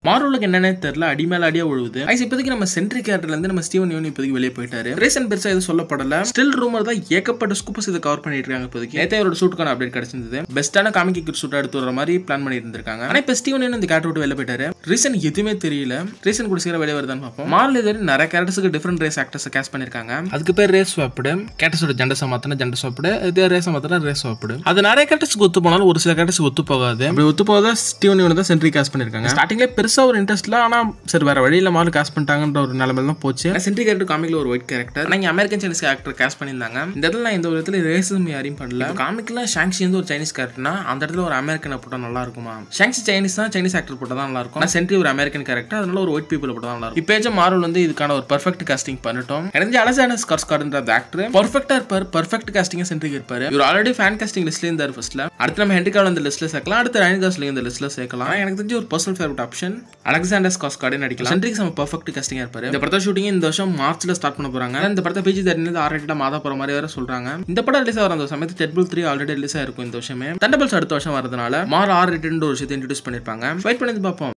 மார்வலுக்கு என்னன்னே தெரியல அடி மேல அடியா உழுவுது ஐஸ் இப்போதைக்கு நம்ம சென்ட்ரி கேரக்டர்ல இருந்து நம்ம ஸ்டீவன் யூனி இப்போதைக்கு வெளியே போயிட்டாரு ரீசன் பெருசா எதுவும் சொல்லப்படல ஸ்டில் ரூமர் தான் ஏகப்பட்ட ஸ்கூப்பஸ் இதை கவர் பண்ணிட்டு இருக்காங்க இப்போதைக்கு நேத்தே அவரோட சூட்டுக்கான அப்டேட் கிடைச்சிருந்தது பெஸ்ட்டான காமிக் சூட் எடுத்து வர மாதிரி பிளான் பண்ணிட்டு இருந்திருக்காங்க ஆனா இப்போ ஸ்டீவன் யூனி இந்த கேரக்டர் விட்டு வெளியே போயிட்டாரு ரீசன் எதுவுமே தெரியல ரீசன் கூட சீக்கிரம் வெளியே வருதான்னு பார்ப்போம் மார்வல் இது வரைக்கும் நிறைய கேரக்டர்ஸ்க்கு டிஃப்ரெண்ட் ரேஸ் ஆக்டர்ஸ் கேஸ் பண்ணிருக்காங்க அதுக்கு பேர் ரேஸ் வாப்பிடு கேரக்டர்ஸோட ஜெண்டஸை மாத்தினா ஜெண்டஸ் வாப்பிடு இதே ரேஸை மாத்தினா ரேஸ் வாப்பிடு அது நிறைய கேரக்டர்ஸ்க்கு ஒத்து போனாலும் ஒரு சில கேரக்டர்ஸ் ஒத்து போகாது அப்படி ஒத்து போகாத ஸ்டீவன் யூனி தான் சென்ட்ரி காஸ் பண்ணிருக்காங்க ஸ்டார்டிங்ல பெருசா ஒரு இன்ட்ரெஸ்ட்ல ஆனா சரி வேற வழியில மாறு காஸ் பண்ணிட்டாங்கன்ற ஒரு நிலைமையில தான் போச்சு சென்ட்ரி கேரக்டர் காமிக்ல ஒரு ஒயிட் கேரக்டர் நான் அமெரிக்கன் சைனீஸ் கேரக்டர் காஸ் பண்ணியிருந்தாங்க இந்த இடத்துல நான் எந்த ஒரு இடத்துல ரேசிசம் யாரையும் பண்ணல காமிக்ல ஷாங்ஷி வந்து ஒரு சைனீஸ் கேரக்டர்னா அந்த இடத்துல ஒரு அமெரிக்கனை போட்டா நல்லா இருக்குமா ஷாங்ஷி சைனீஸ் தான் சைனீஸ் ஆக்டர் போட்டா தான் நல்லா இருக்கும் ஆனா சென்ட்ரி ஒரு அமெரிக்கன் கேரக்டர் அதனால ஒரு ஒயிட் பீப்புள் போட்டா நல்லா இருக்கும் இப்பேச்சும் மார்வல் வந்து இதுக்கான ஒரு பர்ஃபெக்ட் காஸ்டிங் பண்ணிட்டோம் எனக்கு அலசான ஸ்கார்ஸ்கார்டுன்ற அந்த ஆக்டர் பர்ஃபெக்டா இருப்பார் பர்ஃபெக்ட் காஸ்டிங் சென்ட்ரிக்கு இருப்பாரு இவர் ஆல்ரெடி ஃபேன் காஸ்டிங் லிஸ்ட்ல இருந்தார் ஃபர்ஸ்ட்ல அடுத்து நம்ம ஹென்ரி கால் அந்த லிஸ்ட்ல சேர்க்கலாம் அடுத்து ரயன் காஸ்லிங் இந்த லிஸ்ட்ல சேர்க்கலாம் ஆனா எனக்கு தெரிஞ்ச ஒரு personal favourite option Alexander Skarsgard நடிக்கலாம் சென்ட்ரிக்கு நம்ம பர்ஃபெக்ட் காஸ்டிங்கா இருப்பாரு இந்த படத்தை ஷூட்டிங் இந்த வருஷம் மார்ச்ல ஸ்டார்ட் பண்ண போறாங்க இந்த படத்தை பிஜி தரினது ஆறு எட்டு மாதா போற மாதிரி வேற சொல்றாங்க இந்த படம் ரிலீஸ் ஆகிற அந்த சமயத்து டெட்புல் த்ரீ ஆல்ரெடி ரிலீஸ் ஆயிருக்கும் இந்த வருஷமே தண்டபிள்ஸ் அடுத்த வருஷம் வரதுனால மார் ஆர் ரிட்டன் ஒரு விஷயத்தை இன்ட்ரடியூஸ் பண்ணிருப்பாங்க வெயிட் பண்ணி பார்ப்போம்